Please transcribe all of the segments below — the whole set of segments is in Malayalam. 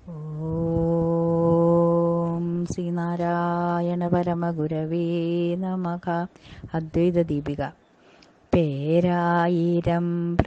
ഓം ശ്രീനാരായണ പരമഗുരവേ നമഃ അദ്വൈത ദീപിക പേരായിരം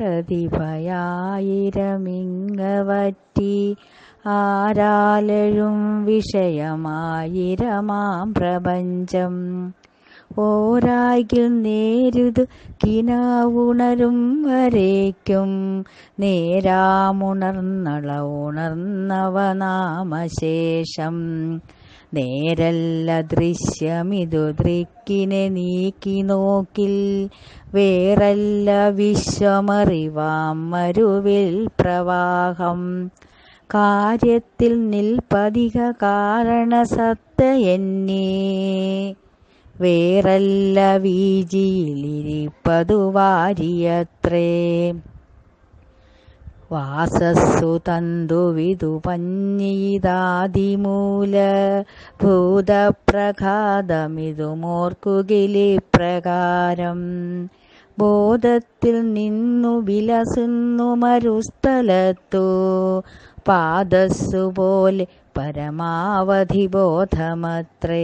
പ്രതിഭയായിരമിങ്ങവറ്റി ആരാലഴും വിഷയമായിരമാം പ്രപഞ്ചം ഓരാകിൽ നേരുതു കിനാവുണരും വരേക്കും നേരാമുണർന്നള ഉണർന്നവ നാമശേഷം നേരല്ല ദൃശ്യമിതു ദൃക്കിനെ നീക്കി നോക്കിൽ വേറല്ല വിശ്വമറിവാം മരുവിൽ പ്രവാഹം കാര്യത്തിൽ നിൽപ്പതിക കാരണസത്ത എന്നേ വേറല്ല വീജിയിലിരിപ്പതു വാരിയത്രേ വാസസ്സു തന്തുവിതു പഞ്ഞിതാതിമൂല ഭൂതപ്രഘാതമിതു മോർക്കുകിലി പ്രകാരം ബോധത്തിൽ നിന്നു വിലസുന്നു മരുസ്ഥലത്തു പാദസ്സു പോലെ പരമാവധി ബോധമത്രേ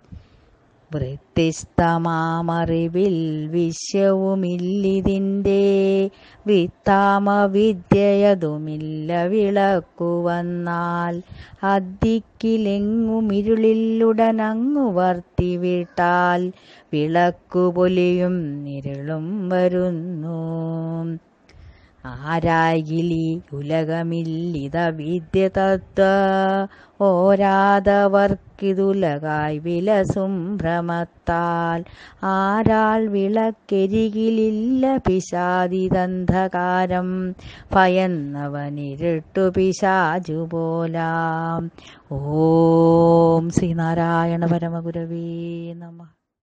വൃത്തിസ്തമാമറിവിൽ വിശ്വവുമില്ലിതിൻ്റെ വിത്താമ വിദ്യയതുമില്ല വിളക്കുവന്നാൽ അദ്ദിക്കിലെങ്ങുമിരുളിലുടനങ്ങു വർത്തിവിട്ടാൽ വിളക്കുപൊലിയും ഇരുളും വരുന്നു ആരായിലി ഉലകമില്ലിത വിദ്യ തത്വ ഓരാതവർക്കിതുലകായി വിലസും ഭ്രമത്താൽ ആരാൾ വിളക്കരികിലില്ല പിശാദിതന്ധകാരം ഭയന്നവനിരുട്ടു പിശാചുപോലാം ഓം ശ്രീനാരായണ പരമഗുരവേ നമ